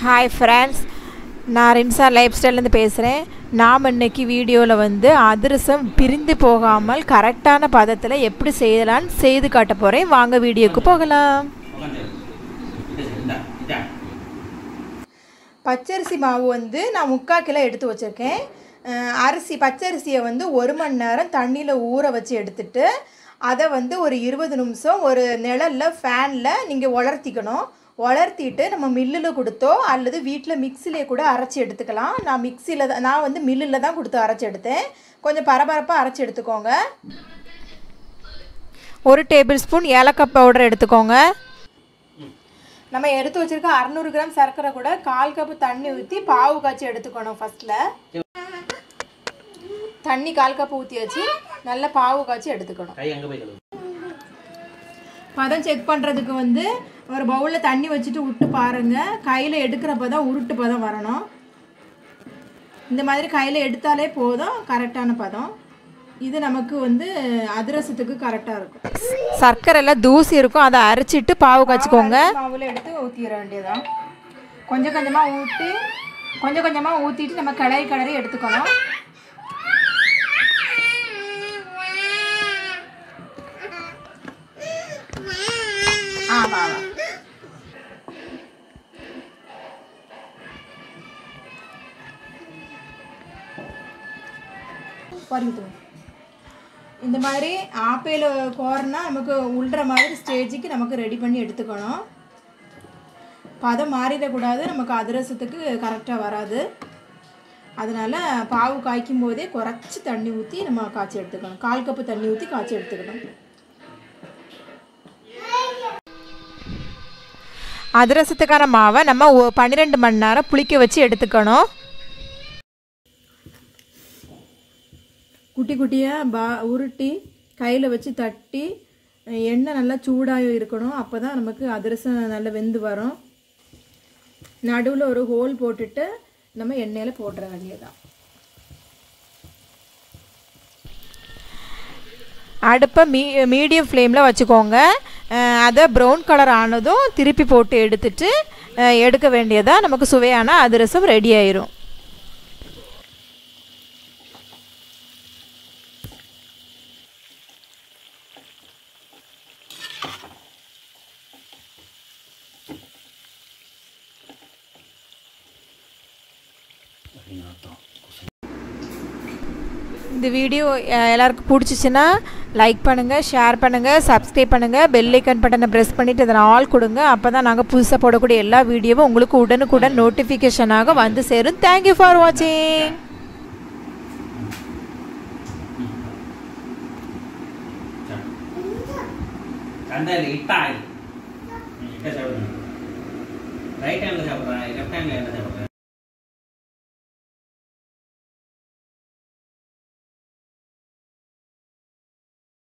hi friends நான் ரின்சா life ஸ்டைல்லேருந்து பேசுகிறேன் நாம் இன்னைக்கு வீடியோவில் வந்து அதிரசம் பிரிந்து போகாமல் கரெக்டான பதத்தில் எப்படி செய்யலான்னு செய்து காட்ட போகிறேன் வாங்க வீடியோக்கு போகலாம் பச்சரிசி மாவு வந்து நான் முக்கால் கிலோ எடுத்து வச்சுருக்கேன் அஹ் அரிசி பச்சரிசியை வந்து ஒரு மணி நேரம் தண்ணியில் ஊற வச்சு எடுத்துட்டு அதை வந்து ஒரு இருபது நிமிஷம் ஒரு நிழலில் ஃபேனில் நீங்கள் உலர்த்திக்கணும் உலர்த்திட்டு நம்ம மில்லில் கொடுத்தோ அல்லது வீட்டில் மிக்சிலே கூட அரைச்சி எடுத்துக்கலாம் நான் மிக்சியில் தான் நான் வந்து மில்லில் தான் கொடுத்து அரைச்சி எடுத்தேன் கொஞ்சம் பரபரப்பாக அரைச்சி எடுத்துக்கோங்க ஒரு டேபிள் ஸ்பூன் ஏலக்காய் பவுடர் எடுத்துக்கோங்க நம்ம எடுத்து வச்சிருக்க அறநூறு கிராம் சர்க்கரை கூட கால் கப்பு தண்ணி ஊற்றி பாவு காய்ச்சி எடுத்துக்கணும் ஃபர்ஸ்ட்டில் தண்ணி கால் கப்பு ஊற்றி வச்சு நல்ல பாவு காய்ச்சி எடுத்துக்கணும் கை அங்கே போய் கழுவு பதம் செக் பண்ணுறதுக்கு வந்து ஒரு பவுலில் தண்ணி வச்சுட்டு விட்டு பாருங்கள் கையில் எடுக்கிறப்ப தான் உருட்டு பதம் வரணும் இந்த மாதிரி கையில் எடுத்தாலே போதும் கரெக்டான பதம் இது நமக்கு வந்து அதிரசத்துக்கு கரெக்டாக இருக்கும் சர்க்கரையில் தூசி இருக்கும் அதை அரைச்சிட்டு பாவு காய்ச்சிக்கோங்க மாவில் எடுத்து ஊற்றிட வேண்டியதான் கொஞ்சம் கொஞ்சமாக ஊற்றி கொஞ்சம் கொஞ்சமாக ஊற்றிட்டு நம்ம கிளறி கிளறி எடுத்துக்கணும் ஆ வா வா பறித்து இந்த மாதிரி ஆப்பையில் கோரனா நமக்கு உள்ற மாதிரி ஸ்டேஜுக்கு நமக்கு ரெடி பண்ணி எடுத்துக்கணும் பதம் மாறிடக்கூடாது நமக்கு அதிரசத்துக்கு கரெக்டாக வராது அதனால் பாவு காய்க்கும் போதே குறைச்சி தண்ணி ஊற்றி நம்ம காய்ச்சி எடுத்துக்கணும் கால் கப்பு தண்ணி ஊற்றி காய்ச்சி எடுத்துக்கணும் அதிரசத்துக்கான மாவை நம்ம ஒ- பன்னிரெண்டு மணி நேரம் புளிக்க வச்சு எடுத்துக்கணும் குட்டி குட்டியாக பா உருட்டி கையில் வச்சு தட்டி எண்ணெய் நல்லா சூடாக இருக்கணும் அப்போ தான் நமக்கு அதிரசம் நல்லா வெந்து வரும் நடுவில் ஒரு ஹோல் போட்டுட்டு நம்ம எண்ணெயில் போட்டுற வேண்டியதான் அடுப்பை மீ மீடியம் ஃப்ளேமில் வச்சுக்கோங்க அஹ் அதை ப்ரௌன் கலர் ஆனதும் திருப்பி போட்டு எடுத்துட்டு அஹ் எடுக்க வேண்டியதா நமக்கு சுவையான அதிரசம் ரெடி ஆயிரும் இந்த வீடியோ அஹ், எல்லாருக்கும் பிடிச்சிச்சின்னா லைக் பண்ணுங்கள் ஷேர் பண்ணுங்கள் சப்ஸ்கிரைப் பண்ணுங்கள் பெல் ஐக்கன் பட்டனை ப்ரெஸ் பண்ணிவிட்டு இதை ஆல் கொடுங்க அப்போ தான் நாங்கள் புதுசாக போடக்கூடிய எல்லா வீடியோவும் உங்களுக்கு உடனுக்குடன் நோட்டிஃபிகேஷனாக வந்து சேரும் தேங்க்யூ ஃபார் வாட்சிங் சந்தையில் இட்டா இட்ட சாப்பிடுங்க ரைட் ஹேண்டில் சாப்பிட்றேன் லெஃப்ட் ஹேண்டில் என்ன